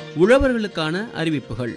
உழவர்களுக்கான அறிவிப்புகள்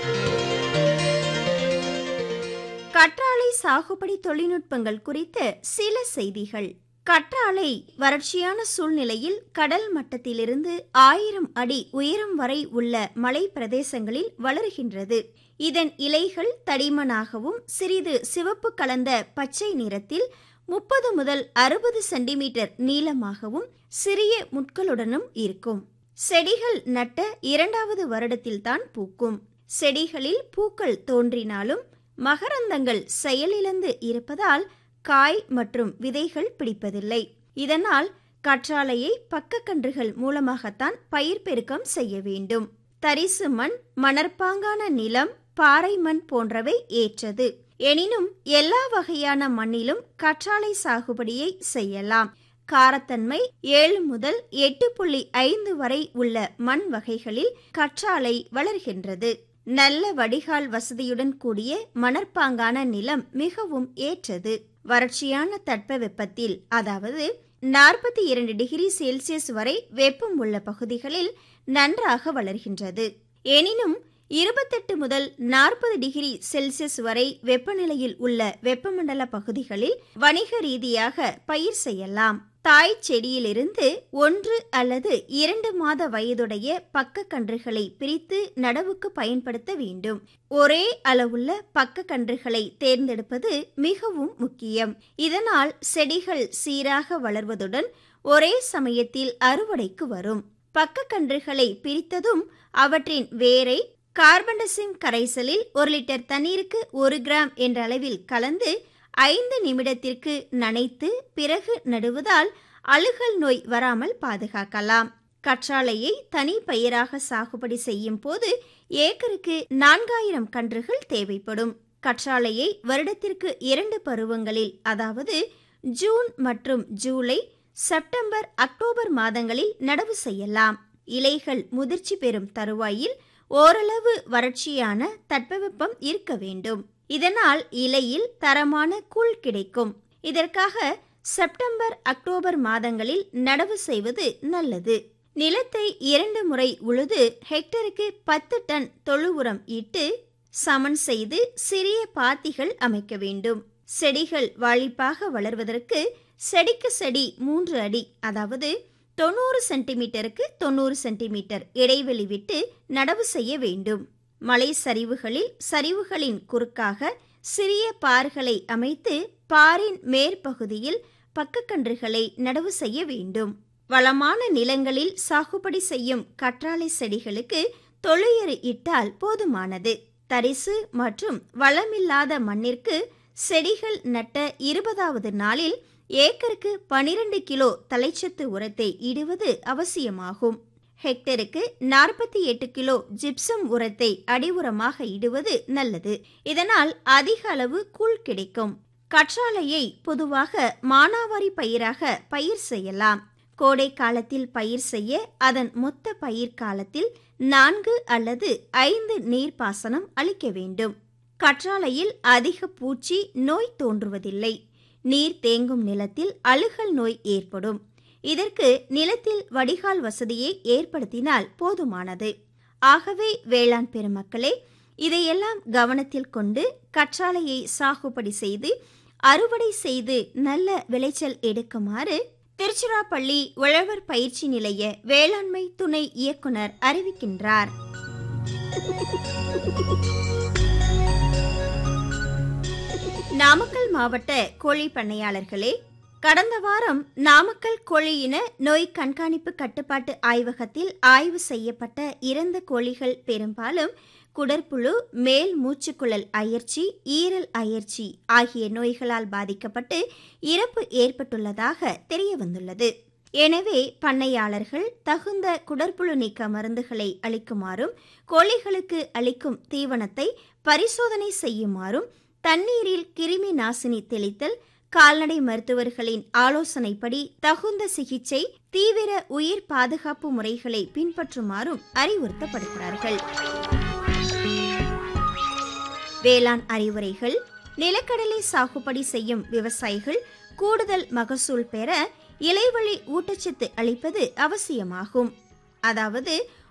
கற்றாழை சாகுபடி தொழில்நுட்பங்கள் குறித்த சில செய்திகள் கற்றாழை வறட்சியான சூழ்நிலையில் கடல் மட்டத்திலிருந்து ஆயிரம் அடி உயரம் வரை உள்ள மலை பிரதேசங்களில் வளர்கின்றது இதன் இலைகள் தடிமனாகவும் சிறிது சிவப்பு கலந்த பச்சை நிறத்தில் முப்பது முதல் அறுபது சென்டிமீட்டர் நீளமாகவும் சிறிய முட்களுடனும் இருக்கும் செடிகள் நட்ட இரண்டாவது வருடத்தில்தான் பூக்கும் செடிகளில் பூக்கள் தோன்றினாலும் மகரந்தங்கள் செயலிழந்து இருப்பதால் காய் மற்றும் விதைகள் பிடிப்பதில்லை இதனால் கற்றாழையை பக்கக்கன்றுகள் மூலமாகத்தான் பயிர் பெருக்கம் செய்ய வேண்டும் தரிசு மண் மணற்பாங்கான நிலம் பாறை மண் போன்றவை ஏற்றது எனினும் எல்லா வகையான மண்ணிலும் கற்றாழை சாகுபடியை செய்யலாம் காரத்தன்மை ஏழு முதல் எட்டு புள்ளி ஐந்து வரை உள்ள மண் வகைகளில் கற்றாழை வளர்கின்றது நல்ல வடிகால் வசதியுடன் கூடிய மணற்பாங்கான நிலம் மிகவும் ஏற்றது வறட்சியான தட்பவெப்பத்தில் அதாவது நாற்பத்தி இரண்டு டிகிரி செல்சியஸ் வரை வெப்பம் உள்ள பகுதிகளில் நன்றாக வளர்கின்றது எனினும் இருபத்தெட்டு முதல் நாற்பது டிகிரி செல்சியஸ் வரை வெப்பநிலையில் உள்ள வெப்பமண்டல பகுதிகளில் வணிக ரீதியாக பயிர் செய்யலாம் தாய் செடியிலிருந்து ஒன்று அல்லது இரண்டு மாத வயதுடைய பக்க கன்றுகளை பிரித்து நடவுக்கு பயன்படுத்த வேண்டும் ஒரே அளவுள்ள பக்க கன்றுகளை தேர்ந்தெடுப்பது மிகவும் முக்கியம் இதனால் செடிகள் சீராக வளர்வதுடன் ஒரே சமயத்தில் அறுவடைக்கு வரும் பக்க கன்றுகளை பிரித்ததும் அவற்றின் வேரை கார்பன்டசிம் கரைசலில் ஒரு லிட்டர் தண்ணீருக்கு ஒரு கிராம் என்ற அளவில் கலந்து ஐந்து நிமிடத்திற்கு நனைத்து பிறகு நடுவதால் அழுகல் நோய் வராமல் பாதுகாக்கலாம் கற்றாழையை தனி பயிராக சாகுபடி செய்யும் போது ஏக்கருக்கு நான்காயிரம் கன்றுகள் தேவைப்படும் கற்றாழையை வருடத்திற்கு இரண்டு பருவங்களில் அதாவது ஜூன் மற்றும் ஜூலை செப்டம்பர் அக்டோபர் மாதங்களில் நடவு செய்யலாம் இலைகள் முதிர்ச்சி பெறும் தருவாயில் ஓரளவு வறட்சியான தட்பவெப்பம் இருக்க வேண்டும் இதனால் இலையில் தரமான கூழ் கிடைக்கும் இதற்காக செப்டம்பர் அக்டோபர் மாதங்களில் நடவு செய்வது நல்லது நிலத்தை இரண்டு முறை உழுது ஹெக்டருக்கு பத்து டன் தொழு உரம் இட்டு சமன் செய்து சிறிய பாத்திகள் அமைக்க வேண்டும் செடிகள் வாழிப்பாக வளர்வதற்கு செடிக்கு செடி மூன்று அடி அதாவது தொண்ணூறு சென்டிமீட்டருக்கு தொண்ணூறு சென்டிமீட்டர் இடைவெளி விட்டு நடவு செய்ய வேண்டும் மலை சரிவுகளில் சரிவுகளின் குறுக்காக சிறிய பார்களை அமைத்து பாரின் மேற்பகுதியில் பக்கக்கன்றுகளை நடவு செய்ய வேண்டும் வளமான நிலங்களில் சாகுபடி செய்யும் கற்றாழை செடிகளுக்கு தொழுயறு இட்டால் போதுமானது தரிசு மற்றும் வளமில்லாத மண்ணிற்கு செடிகள் நட்ட இருபதாவது நாளில் ஏக்கருக்கு பனிரெண்டு கிலோ தலைச்சத்து உரத்தை இடுவது அவசியமாகும் ஹெக்டருக்கு நாற்பத்தி எட்டு கிலோ ஜிப்சம் உரத்தை அடி உரமாக இடுவது நல்லது இதனால் அதிக அளவு கூழ் கிடைக்கும் கற்றாழையை பொதுவாக மானாவாரி பயிராக பயிர் செய்யலாம் கோடை காலத்தில் பயிர் செய்ய அதன் மொத்த பயிர் காலத்தில் நான்கு அல்லது ஐந்து நீர்ப்பாசனம் அளிக்க வேண்டும் கற்றாழையில் அதிக பூச்சி நோய் தோன்றுவதில்லை நீர் தேங்கும் நிலத்தில் அழுகல் நோய் ஏற்படும் இதற்கு நிலத்தில் வடிகால் வசதியை ஏற்படுத்தினால் போதுமானது ஆகவே வேளாண் பெருமக்களே இதையெல்லாம் கவனத்தில் கொண்டு கற்றாழையை சாகுபடி செய்து அறுவடை செய்து நல்ல விளைச்சல் எடுக்குமாறு திருச்சிராப்பள்ளி உழவர் பயிற்சி நிலைய வேளாண்மை துணை இயக்குனர் அறிவிக்கின்றார் நாமக்கல் மாவட்ட கோழி பண்ணையாளர்களே கடந்த வாரம் நாமக்கல் கோழி இன நோய் கண்காணிப்பு கட்டுப்பாட்டு ஆய்வகத்தில் ஆய்வு செய்யப்பட்ட இறந்த கோழிகள் பெரும்பாலும் குடற்புழு மேல் மூச்சுக்குழல் அயற்சி ஈரல் அயற்சி ஆகிய நோய்களால் பாதிக்கப்பட்டு இறப்பு ஏற்பட்டுள்ளதாக தெரிய வந்துள்ளது எனவே பண்ணையாளர்கள் தகுந்த குடற்புழு நீக்க மருந்துகளை அளிக்குமாறும் கோழிகளுக்கு அளிக்கும் தீவனத்தை பரிசோதனை செய்யுமாறும் தண்ணீரில் கிருமி நாசினி தெளித்தல் கால்நடை மருத்துவர்களின் ஆலோசனைப்படி தகுந்த சிகிச்சை தீவிர உயிர் பாதுகாப்பு முறைகளை பின்பற்றுமாறும் அறிவுறுத்தப்படுகிறார்கள் வேளாண் அறிவுரைகள் நிலக்கடலை சாகுபடி செய்யும் விவசாயிகள் கூடுதல் மகசூல் பெற இலைவழி ஊட்டச்சத்து அளிப்பது அவசியமாகும் அதாவது